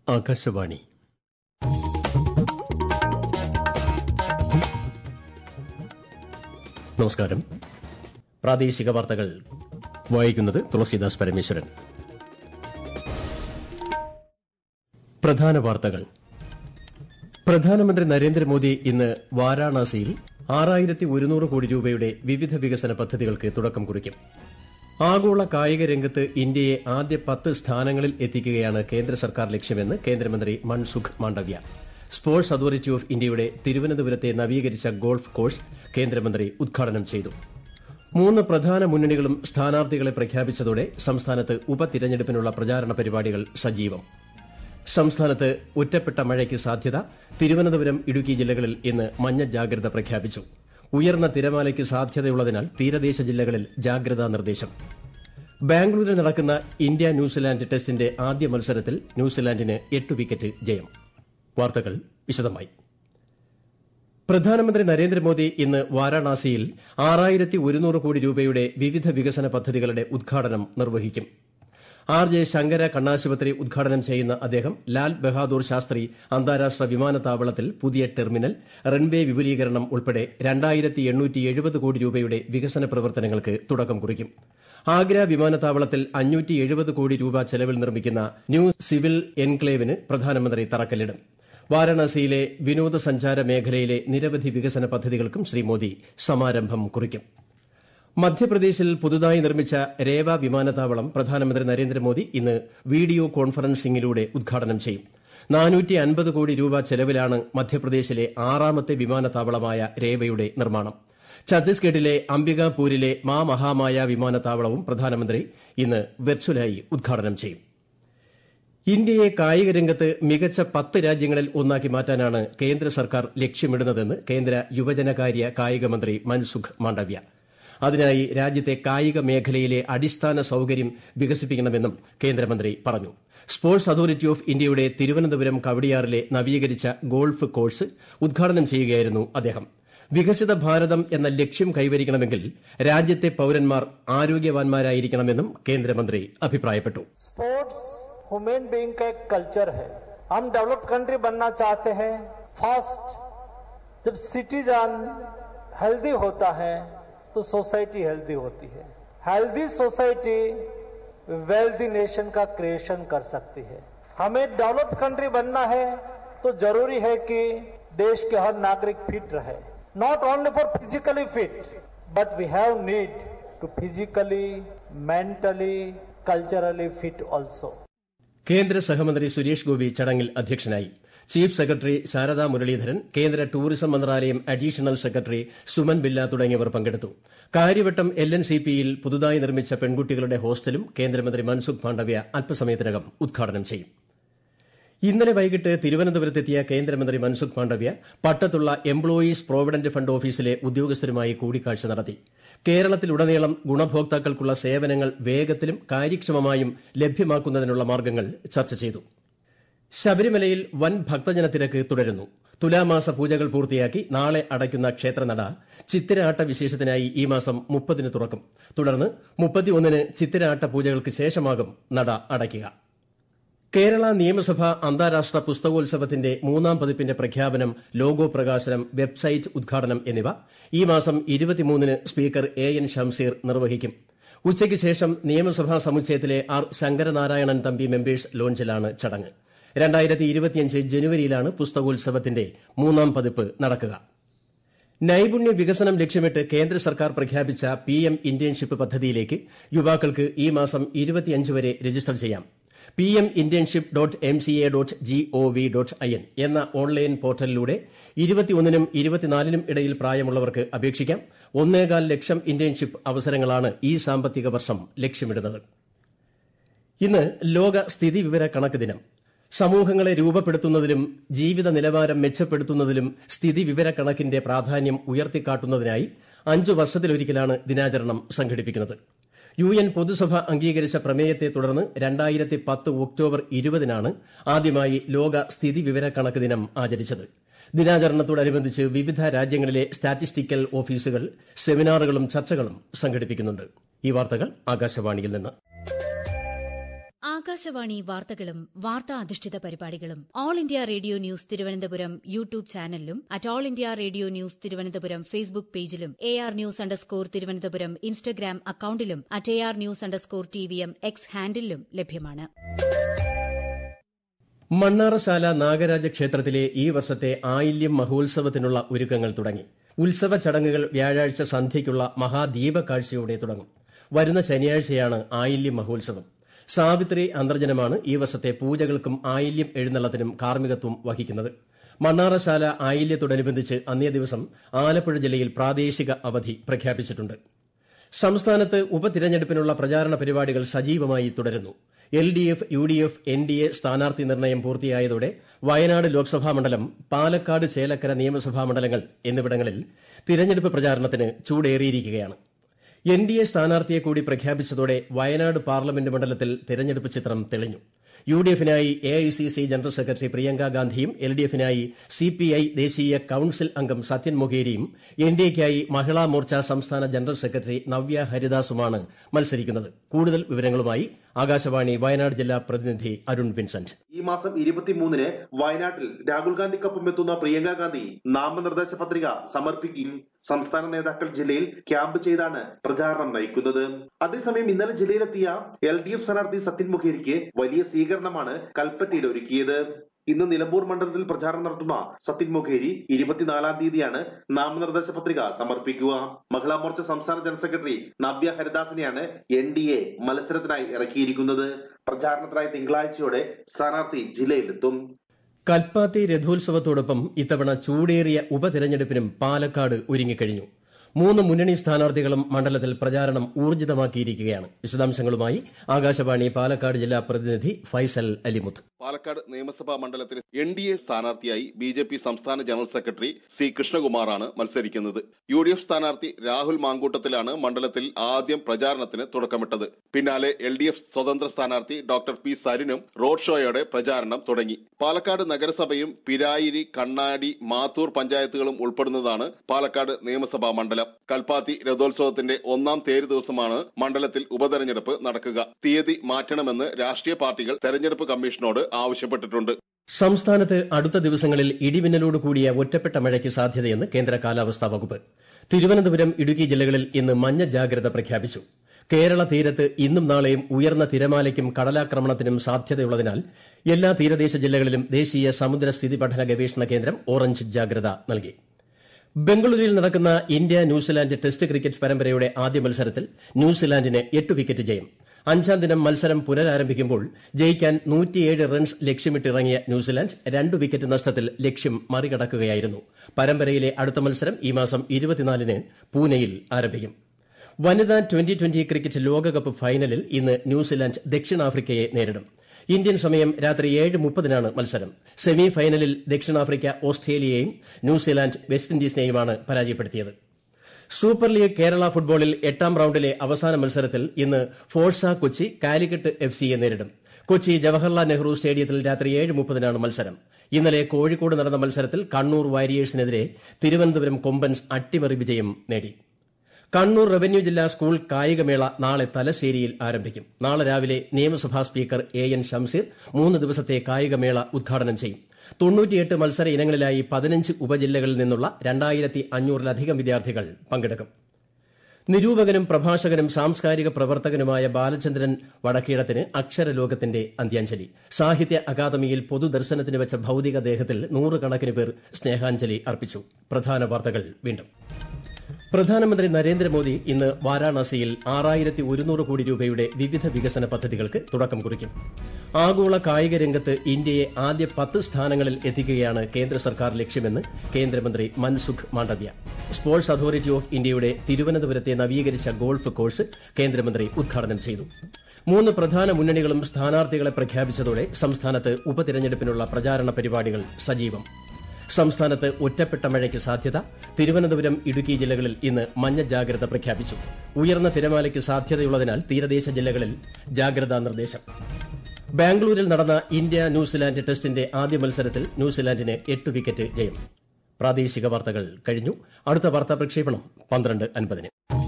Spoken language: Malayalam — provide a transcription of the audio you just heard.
ആകാശവാണി നമസ്കാരം പ്രാദേശിക വാർത്തകൾ വായിക്കുന്നത് തുളസീദാസ് പരമേശ്വരൻ പ്രധാന വാർത്തകൾ പ്രധാനമന്ത്രി നരേന്ദ്രമോദി ഇന്ന് വാരാണസിയിൽ ആറായിരത്തി ഒരുന്നൂറ് കോടി രൂപയുടെ വിവിധ വികസന പദ്ധതികൾക്ക് തുടക്കം കുറിക്കും ആഗോള കായിക രംഗത്ത് ഇന്ത്യയെ ആദ്യ പത്ത് സ്ഥാനങ്ങളിൽ എത്തിക്കുകയാണ് കേന്ദ്ര സർക്കാർ ലക്ഷ്യമെന്ന് കേന്ദ്രമന്ത്രി Mansukh Mandaviya sports authority of ഇന്ത്യയുടെ തിരുവനന്തപുരത്തെ നവീകരിച്ച ഗോൾഫ് കോഴ്സ് കേന്ദ്രമന്ത്രി ഉദ്ഘാടനം ചെയ്തു മൂന്ന് പ്രധാന മുന്നണികളും സ്ഥാനാർത്ഥികളെ പ്രഖ്യാപിച്ചതോടെ സംസ്ഥാനത്ത് ഉപതിരഞ്ഞെടുപ്പിനുള്ള പ്രചാരണ പരിപാടികൾ സജീവം സംസ്ഥാനത്ത് ഒറ്റപ്പെട്ട മഴയ്ക്ക് സാധ്യത തിരുവനന്തപുരം ഇടുക്കി ജില്ലകളിൽ ഇന്ന് മഞ്ഞ ജാഗ്രത പ്രഖ്യാപിച്ചു ഉയർന്ന തിരമാലയ്ക്ക് സാധ്യതയുള്ളതിനാൽ തീരദേശ ജില്ലകളിൽ ജാഗ്രതാ നിർദ്ദേശം ബാംഗ്ലൂരിൽ നടക്കുന്ന ഇന്ത്യ ന്യൂസിലാൻഡ് ടെസ്റ്റിന്റെ ആദ്യ മത്സരത്തിൽ ന്യൂസിലാൻഡിന് എട്ട് വിക്കറ്റ് ജയം വാർത്തകൾ വിശദമായി പ്രധാനമന്ത്രി നരേന്ദ്രമോദി ഇന്ന് വാരാണസിയിൽ ആറായിരത്തി ഒരുന്നൂറ് കോടി രൂപയുടെ വിവിധ വികസന പദ്ധതികളുടെ ഉദ്ഘാടനം നിർവഹിക്കും ആർ ജെ ശങ്കര കണ്ണാശുപത്രി ഉദ്ഘാടനം ചെയ്യുന്ന അദ്ദേഹം ലാൽ ബഹാദൂർ ശാസ്ത്രി അന്താരാഷ്ട്ര വിമാനത്താവളത്തിൽ പുതിയ ടെർമിനൽ റൺവേ വിപുലീകരണം ഉൾപ്പെടെ രണ്ടായിരത്തി എണ്ണൂറ്റി എഴുപത് കോടി രൂപയുടെ വികസന പ്രവർത്തനങ്ങൾക്ക് തുടക്കം കുറിക്കും ആഗ്ര വിമാനത്താവളത്തിൽ അഞ്ഞൂറ്റി എഴുപത് കോടി രൂപ ചെലവിൽ നിർമ്മിക്കുന്ന ന്യൂ സിവിൽ എൻക്ലേവിന് പ്രധാനമന്ത്രി തറക്കല്ലിടും വാരാണസിയിലെ വിനോദസഞ്ചാര മേഖലയിലെ നിരവധി വികസന പദ്ധതികൾക്കും ശ്രീ മോദി സമാരംഭം കുറിക്കും മധ്യപ്രദേശിൽ പുതുതായി നിർമ്മിച്ച രേവ വിമാനത്താവളം പ്രധാനമന്ത്രി നരേന്ദ്രമോദി ഇന്ന് വീഡിയോ കോൺഫറൻസിംഗിലൂടെ ഉദ്ഘാടനം ചെയ്യും നാനൂറ്റി അൻപത് കോടി രൂപ ചെലവിലാണ് മധ്യപ്രദേശിലെ ആറാമത്തെ വിമാനത്താവളമായ രേവയുടെ നിർമ്മാണം ഛത്തീസ്ഗഡിലെ അംബികാപൂരിലെ മാ മഹാമായ വിമാനത്താവളവും പ്രധാനമന്ത്രി ഇന്ന് വെർച്വലായി ഉദ്ഘാടനം ചെയ്യും ഇന്ത്യയെ കായിക രംഗത്ത് മികച്ച പത്ത് രാജ്യങ്ങളിൽ ഒന്നാക്കി മാറ്റാനാണ് കേന്ദ്ര സർക്കാർ ലക്ഷ്യമിടുന്നതെന്ന് കേന്ദ്ര യുവജനകാര്യ കായിക മന്ത്രി മൻസുഖ് മാണ്ഡവ്യ അതിനായി രാജ്യത്തെ കായിക മേഖലയിലെ അടിസ്ഥാന സൌകര്യം വികസിപ്പിക്കണമെന്നും കേന്ദ്രമന്ത്രി പറഞ്ഞു സ്പോർട്സ് അതോറിറ്റി ഓഫ് ഇന്ത്യയുടെ തിരുവനന്തപുരം കവടിയാറിലെ നവീകരിച്ച ഗോൾഫ് കോഴ്സ് ഉദ്ഘാടനം ചെയ്യുകയായിരുന്നു അദ്ദേഹം വികസിത ഭാരതം എന്ന ലക്ഷ്യം കൈവരിക്കണമെങ്കിൽ രാജ്യത്തെ പൌരന്മാർ ആരോഗ്യവാന്മാരായിരിക്കണമെന്നും കേന്ദ്രമന്ത്രി അഭിപ്രായപ്പെട്ടു स्पोर्ट्स ह्यूमन बीइंग का एक कल्चर है हम डेवलप्ड कंट्री बनना चाहते हैं फर्स्ट जब सिटीजन हेल्दी होता है तो सोसाइटी हेल्दी होती है हेल्दी सोसाइटी वेल्दी नेशन का क्रिएशन कर सकती है हमें डेवलप्ड कंट्री बनना है तो जरूरी है कि देश के हर नागरिक फिट रहे not only for physically fit but we have need to physically mentally culturally fit also കേന്ദ്ര സഹമന്ത്രി സുരേഷ് ഗോപി ചടങ്ങിൽ അധ്യക്ഷനായി ചീഫ് സെക്രട്ടറി ശാരദാ മുരളീധരൻ കേന്ദ്ര ടൂറിസം മന്ത്രാലയം അഡീഷണൽ സെക്രട്ടറി സുമൻ ബില്ല തുടങ്ങിയവർ പങ്കെടുത്തു കാര്യവട്ടം എൽ എൻ സി പിയിൽ പുതുതായി നിർമ്മിച്ച പെൺകുട്ടികളുടെ ഹോസ്റ്റലും കേന്ദ്രമന്ത്രി മൻസുഖ് മാണ്ഡവ്യ അല്പസമയത്തിനകം ഉദ്ഘാടനം ചെയ്യും ഇന്നലെ വൈകിട്ട് തിരുവനന്തപുരത്തെത്തിയ കേന്ദ്രമന്ത്രി മൻസുഖ് മാണ്ഡവ്യ പട്ടത്തുള്ള എംപ്ലോയീസ് പ്രോവിഡന്റ് ഫണ്ട് ഓഫീസിലെ ഉദ്യോഗസ്ഥരുമായി കൂടിക്കാഴ്ച നടത്തി കേരളത്തിലുടനീളം ഗുണഭോക്താക്കൾക്കുള്ള സേവനങ്ങൾ വേഗത്തിലും കാര്യക്ഷമമായും ലഭ്യമാക്കുന്നതിനുള്ള മാർഗ്ഗങ്ങൾ ചർച്ച ചെയ്തു ശബരിമലയിൽ വൻ ഭക്തജനത്തിരക്ക് തുടരുന്നു തുലാമാസ പൂജകൾ പൂർത്തിയാക്കി നാളെ അടയ്ക്കുന്ന ക്ഷേത്രനട ചിത്തിരാട്ട വിശേഷത്തിനായി ഈ മാസം മുപ്പതിന് തുറക്കും തുടർന്ന് മുപ്പത്തിയൊന്നിന് ചിത്തിരാട്ട പൂജകൾക്ക് ശേഷമാകും നട അടയ്ക്കുക കേരള നിയമസഭ അന്താരാഷ്ട്ര പുസ്തകോത്സവത്തിന്റെ മൂന്നാം പതിപ്പിന്റെ പ്രഖ്യാപനം ലോഗോ പ്രകാശനം വെബ്സൈറ്റ് ഉദ്ഘാടനം എന്നിവ ഈ മാസം ഇരുപത്തിമൂന്നിന് സ്പീക്കർ എ എൻ ഷംസീർ നിർവഹിക്കും ഉച്ചയ്ക്ക് ശേഷം നിയമസഭാ സമുച്ചയത്തിലെ ആർ ശങ്കരനാരായണൻ തമ്പി മെമ്പേഴ്സ് ലോഞ്ചിലാണ് ചടങ്ങ് രണ്ടായിരത്തി ഇരുപത്തിയഞ്ച് ജനുവരിയിലാണ് പുസ്തകോത്സവത്തിന്റെ മൂന്നാം പതിപ്പ് നടക്കുക നൈപുണ്യ വികസനം ലക്ഷ്യമിട്ട് കേന്ദ്ര സർക്കാർ പ്രഖ്യാപിച്ച പി എം ഇന്റേൺഷിപ്പ് പദ്ധതിയിലേക്ക് യുവാക്കൾക്ക് ഈ മാസം ഇരുപത്തിയഞ്ച് വരെ രജിസ്റ്റർ ചെയ്യാം P M internship dot M C A dot G O V dot I N എന്ന ഓൺലൈൻ പോർട്ടലിലൂടെ ഇരുപത്തിയൊന്നിനും ഇരുപത്തിനാലിനും ഇടയിൽ പ്രായമുള്ളവർക്ക് അപേക്ഷിക്കാം ഒന്നേകാൽ ലക്ഷം ഇന്റേൺഷിപ്പ് അവസരങ്ങളാണ് ഈ സാമ്പത്തിക വർഷം ലക്ഷ്യമിടുന്നത് ഇന്ന് ലോക സ്ഥിതിവിവര കണക്ക് ദിനം സമൂഹങ്ങളെ രൂപപ്പെടുത്തുന്നതിലും ജീവിത നിലവാരം മെച്ചപ്പെടുത്തുന്നതിലും സ്ഥിതിവിവര കണക്കിന്റെ പ്രാധാന്യം ഉയർത്തിക്കാട്ടുന്നതിനായി അഞ്ചു വർഷത്തിലൊരിക്കലാണ് ദിനാചരണം സംഘടിപ്പിക്കുന്നത് യു എൻ പൊതുസഭ അംഗീകരിച്ച പ്രമേയത്തെ തുടർന്ന് രണ്ടായിരത്തി പത്ത് ഒക്ടോബർ ഇരുപതിനാണ് ആദ്യമായി ലോക സ്ഥിതിവിവര കണക്ക് ദിനം ആചരിച്ചത് ദിനാചരണത്തോടനുബന്ധിച്ച് വിവിധ രാജ്യങ്ങളിലെ സ്റ്റാറ്റിസ്റ്റിക്കൽ ഓഫീസുകൾ സെമിനാറുകളും ചർച്ചകളും സംഘടിപ്പിക്കുന്നുണ്ട് ഈ വാർത്തകൾ ആകാശവാണിയിൽ നിന്ന് ആകാശവാണി വാർത്തകളും വാർത്താ അധിഷ്ഠിത പരിപാടികളും all India radio news Thiruvananthapuram YouTube ചാനലിലും at all India radio news Thiruvananthapuram Facebook പേജിലും A R news underscore Thiruvananthapuram Instagram അക്കൌണ്ടിലും at A R news underscore T V M X ഹാൻഡിലും ലഭ്യമാണ് മണ്ണാറശാല നാഗരാജ ക്ഷേത്രത്തിലെ ഈ വർഷത്തെ ആയില്യം മഹോത്സവത്തിനുള്ള ഒരുക്കങ്ങൾ തുടങ്ങി ഉത്സവ ചടങ്ങുകൾ വ്യാഴാഴ്ച സന്ധ്യയ്ക്കുള്ള മഹാദീപകാഴ്ചയോടെ തുടങ്ങും വരുന്ന ശനിയാഴ്ചയാണ് ആയില്യം മഹോത്സവം സാവിത്രി അന്തർജനമാണ് ഈ വർഷത്തെ പൂജകൾക്കും ആയില്യം എഴുന്നള്ളത്തിനും കാർമ്മികത്വം വഹിക്കുന്നത് മണ്ണാറശാല ആയില്യത്തോടനുബന്ധിച്ച് അന്നേ ദിവസം ആലപ്പുഴ ജില്ലയിൽ പ്രാദേശിക അവധി പ്രഖ്യാപിച്ചിട്ടുണ്ട് സംസ്ഥാനത്ത് ഉപതിരഞ്ഞെടുപ്പിനുള്ള പ്രചാരണ പരിപാടികൾ സജീവമായി തുടരുന്നു L D F U D F N D A സ്ഥാനാർത്ഥി നിർണയം പൂർത്തിയായതോടെ വയനാട് ലോക്സഭാ മണ്ഡലം പാലക്കാട് ചേലക്കര നിയമസഭാ മണ്ഡലങ്ങൾ എന്നിവിടങ്ങളിൽ തിരഞ്ഞെടുപ്പ് പ്രചാരണത്തിന് ചൂടേറിയിരിക്കുകയാണ് എൻ ഡി എ സ്ഥാനാർത്ഥിയെ കൂടി പ്രഖ്യാപിച്ചതോടെ വയനാട് പാർലമെന്റ് മണ്ഡലത്തിൽ തെരഞ്ഞെടുപ്പ് ചിത്രം തെളിഞ്ഞു യു ഡി എഫിനായി A I C C general secretary Priyanka ഗാന്ധിയും എൽ ഡി എഫിനായി സി പി ഐ ദേശീയ കൌൺസിൽ അംഗം സത്യൻ മൊഹേരിയും എൻ ഡി എക്കായി മഹിളാ മോർച്ച സംസ്ഥാന ജനറൽ സെക്രട്ടറി നവ്യ ഹരിദാസുമാണ് മത്സരിക്കുന്നത് കൂടുതൽ വിവരങ്ങളുമായി ആകാശവാണി വയനാട് ജില്ലാ പ്രതിനിധി അരുൺ വിൻസെന്റ് ഈ മാസം ഇരുപത്തിമൂന്നിന് വയനാട്ടിൽ രാഹുൽ ഗാന്ധിക്കൊപ്പം എത്തുന്ന പ്രിയങ്ക ഗാന്ധി നാമനിർദ്ദേശ പത്രിക സമർപ്പിക്കും സംസ്ഥാന നേതാക്കൾ ജില്ലയിൽ ക്യാമ്പ് ചെയ്താണ് പ്രചാരണം നയിക്കുന്നത് അതേസമയം ഇന്നലെ ജില്ലയിലെത്തിയ എൽ ഡി എഫ് സ്ഥാനാർത്ഥി സത്യൻ മുഖേരിക്ക് വലിയ സ്വീകരണമാണ് കൽപ്പറ്റയിൽ ഒരുക്കിയത് ഇന്ന് നിലമ്പൂർ മണ്ഡലത്തിൽ പ്രചാരണം നടത്തുന്ന സത്യൻ മുഖേരി ഇരുപത്തിനാലാം തീയതിയാണ് നാമനിർദ്ദേശ പത്രിക സമർപ്പിക്കുക മഹിളാ മോർച്ച സംസ്ഥാന ജനറൽ സെക്രട്ടറി നവ്യ ഹരിദാസിനെയാണ് എൻ ഡി എ മത്സരത്തിനായി ഇറക്കിയിരിക്കുന്നത് പ്രചാരണത്തിനായി തിങ്കളാഴ്ചയോടെ സ്ഥാനാർത്ഥി ജില്ലയിലെത്തും കൽപ്പാത്തി രഥോത്സവത്തോടൊപ്പം ഇത്തവണ ചൂടേറിയ ഉപതെരഞ്ഞെടുപ്പിനും പാലക്കാട് ഒരുങ്ങിക്കഴിഞ്ഞു മൂന്ന് മുന്നണി സ്ഥാനാർത്ഥികളും മണ്ഡലത്തിൽ പ്രചാരണം ഊർജിതമാക്കിയിരിക്കുകയാണ് വിശദാംശങ്ങളുമായി ആകാശവാണി പാലക്കാട് ജില്ലാ പ്രതിനിധി ഫൈസൽ അലിമുത്ത് പാലക്കാട് നിയമസഭാ മണ്ഡലത്തിൽ എൻ ഡി എ സ്ഥാനാർത്ഥിയായി ബി ജെ പി സംസ്ഥാന ജനറൽ സെക്രട്ടറി സി കൃഷ്ണകുമാറാണ് മത്സരിക്കുന്നത് യു ഡി എഫ് സ്ഥാനാർത്ഥി രാഹുൽ മാങ്കൂട്ടത്തിലാണ് മണ്ഡലത്തിൽ ആദ്യം പ്രചാരണത്തിന് തുടക്കമിട്ടത് പിന്നാലെ എൽ ഡി എഫ് സ്വതന്ത്ര സ്ഥാനാർത്ഥി ഡോക്ടർ പി സരിനും റോഡ് ഷോയോടെ പ്രചാരണം തുടങ്ങി പാലക്കാട് നഗരസഭയും പിരായിരി കണ്ണാടി മാത്തൂർ പഞ്ചായത്തുകളും ഉൾപ്പെടുന്നതാണ് പാലക്കാട് നിയമസഭാ മണ്ഡലം കൽപ്പാത്തി രഥോത്സവത്തിന്റെ ഒന്നാം തേര് ദിവസമാണ് മണ്ഡലത്തിൽ ഉപതെരഞ്ഞെടുപ്പ് നടക്കുക തീയതി മാറ്റണമെന്ന് രാഷ്ട്രീയ പാർട്ടികൾ തെരഞ്ഞെടുപ്പ് കമ്മീഷനോട് ആവശ്യപ്പെട്ടിട്ടുണ്ട് സംസ്ഥാനത്ത് അടുത്ത ദിവസങ്ങളിൽ ഇടിമിന്നലോട് കൂടിയ ഒറ്റപ്പെട്ട മഴയ്ക്ക് സാധ്യതയെന്ന് കേന്ദ്ര കാലാവസ്ഥാ വകുപ്പ് തിരുവനന്തപുരം ഇടുക്കി ജില്ലകളിൽ ഇന്ന് മഞ്ഞ ജാഗ്രത പ്രഖ്യാപിച്ചു കേരള തീരത്ത് ഇന്നും നാളെയും ഉയർന്ന തിരമാലയ്ക്കും കടലാക്രമണത്തിനും സാധ്യതയുള്ളതിനാൽ എല്ലാ തീരദേശ ജില്ലകളിലും ദേശീയ സമുദ്ര സ്ഥിതി പഠന ഗവേഷണ കേന്ദ്രം ഓറഞ്ച് ജാഗ്രത നൽകി ബംഗളൂരുവിൽ നടക്കുന്ന ഇന്ത്യ ന്യൂസിലാൻഡ് ടെസ്റ്റ് ക്രിക്കറ്റ് പരമ്പരയുടെ ആദ്യ മത്സരത്തിൽ ന്യൂസിലാൻഡിന് എട്ട് വിക്കറ്റ് ജയം അഞ്ചാം ദിനം മത്സരം പുനരാരംഭിക്കുമ്പോൾ ജയിക്കാൻ നൂറ്റിയേഴ് റൺസ് ലക്ഷ്യമിട്ടിറങ്ങിയ ന്യൂസിലാൻഡ് രണ്ട് വിക്കറ്റ് നഷ്ടത്തിൽ ലക്ഷ്യം മറികടക്കുകയായിരുന്നു പരമ്പരയിലെ അടുത്ത മത്സരം ഈ മാസം ഇരുപത്തിനാലിന് പൂനെയിൽ ആരംഭിക്കും വനിതാ ട്വന്റി ട്വന്റി ക്രിക്കറ്റ് ലോകകപ്പ് ഫൈനലിൽ ഇന്ന് ന്യൂസിലാൻഡ് ദക്ഷിണാഫ്രിക്കയെ നേരിടും ഇന്ത്യൻ സമയം രാത്രി ഏഴ് മുപ്പതിനാണ് മത്സരം സെമി ഫൈനലിൽ ദക്ഷിണാഫ്രിക്ക ഓസ്ട്രേലിയയെയും ന്യൂസിലാൻഡ് വെസ്റ്റ് ഇൻഡീസിനെയുമാണ് പരാജയപ്പെടുത്തിയത് സൂപ്പർ ലീഗ് കേരള ഫുട്ബോളിൽ എട്ടാം റൌണ്ടിലെ അവസാന മത്സരത്തിൽ ഇന്ന് ഫോഴ്സ കൊച്ചി കാലിക്കറ്റ് എഫ് സിയെ നേരിടും കൊച്ചി ജവഹർലാൽ നെഹ്റു സ്റ്റേഡിയത്തിൽ രാത്രി ഏഴ് മുപ്പതിനാണ് മത്സരം ഇന്നലെ കോഴിക്കോട് നടന്ന മത്സരത്തിൽ കണ്ണൂർ വാരിയേഴ്സിനെതിരെ തിരുവനന്തപുരം കൊമ്പൻസ് അട്ടിമറി വിജയം നേടി കണ്ണൂർ റവന്യൂ ജില്ലാ സ്കൂൾ കായികമേള നാളെ തലശ്ശേരിയിൽ ആരംഭിക്കും നാളെ രാവിലെ നിയമസഭാ സ്പീക്കർ എ എൻ ഷംസീർ മൂന്ന് ദിവസത്തെ കായികമേള ഉദ്ഘാടനം ചെയ്യും തൊണ്ണൂറ്റിയെട്ട് മത്സര ഇനങ്ങളിലായി പതിനഞ്ച് ഉപജില്ലകളിൽ നിന്നുള്ള രണ്ടായിരത്തി അഞ്ഞൂറിലധികം വിദ്യാർത്ഥികൾ പങ്കെടുക്കും നിരൂപകനും പ്രഭാഷകനും സാംസ്കാരിക പ്രവർത്തകനുമായ ബാലചന്ദ്രൻ വടക്കീടത്തിന് അക്ഷരലോകത്തിന്റെ അന്ത്യാഞ്ജലി സാഹിത്യ അക്കാദമിയിൽ പൊതുദർശനത്തിന് വെച്ച ഭൌതികദേഹത്തിൽ നൂറുകണക്കിന് പേർ സ്നേഹാഞ്ജലി അർപ്പിച്ചു പ്രധാന വാർത്തകൾ വീണ്ടും പ്രധാനമന്ത്രി നരേന്ദ്രമോദി ഇന്ന് വാരാണസിയിൽ ആറായിരത്തി ഒരുന്നൂറ് കോടി രൂപയുടെ വിവിധ വികസന പദ്ധതികൾക്ക് തുടക്കം കുറിക്കും ആഗോള കായിക രംഗത്ത് ഇന്ത്യയെ ആദ്യ പത്ത് സ്ഥാനങ്ങളിൽ എത്തിക്കുകയാണ് കേന്ദ്ര സർക്കാർ ലക്ഷ്യമെന്ന് കേന്ദ്രമന്ത്രി Mansukh Mandaviya sports authority of ഇന്ത്യയുടെ തിരുവനന്തപുരത്തെ നവീകരിച്ച ഗോൾഫ് കോഴ്സ് കേന്ദ്രമന്ത്രി ഉദ്ഘാടനം ചെയ്തു മൂന്ന് പ്രധാന മുന്നണികളും സ്ഥാനാർത്ഥികളെ പ്രഖ്യാപിച്ചതോടെ സംസ്ഥാനത്ത് ഉപതിരഞ്ഞെടുപ്പിനുള്ള പ്രചാരണ പരിപാടികൾ സജീവം സംസ്ഥാനത്ത് ഒറ്റപ്പെട്ട മഴയ്ക്ക് സാധ്യത തിരുവനന്തപുരം ഇടുക്കി ജില്ലകളിൽ ഇന്ന് മഞ്ഞ ജാഗ്രത പ്രഖ്യാപിച്ചു ഉയർന്ന തിരമാലയ്ക്ക് സാധ്യതയുള്ളതിനാൽ തീരദേശ ജില്ലകളിൽ ജാഗ്രതാ നിർദ്ദേശം ബാംഗ്ലൂരിൽ നടന്ന ഇന്ത്യ ന്യൂസിലാൻഡ് ടെസ്റ്റിന്റെ ആദ്യ മത്സരത്തിൽ ന്യൂസിലാൻഡിന് എട്ട് വിക്കറ്റ് ജയം പ്രാദേശിക വാർത്തകൾ കഴിഞ്ഞു അടുത്ത വാർത്താ പ്രക്ഷേപണം പന്ത്രണ്ട് അൻപതിന്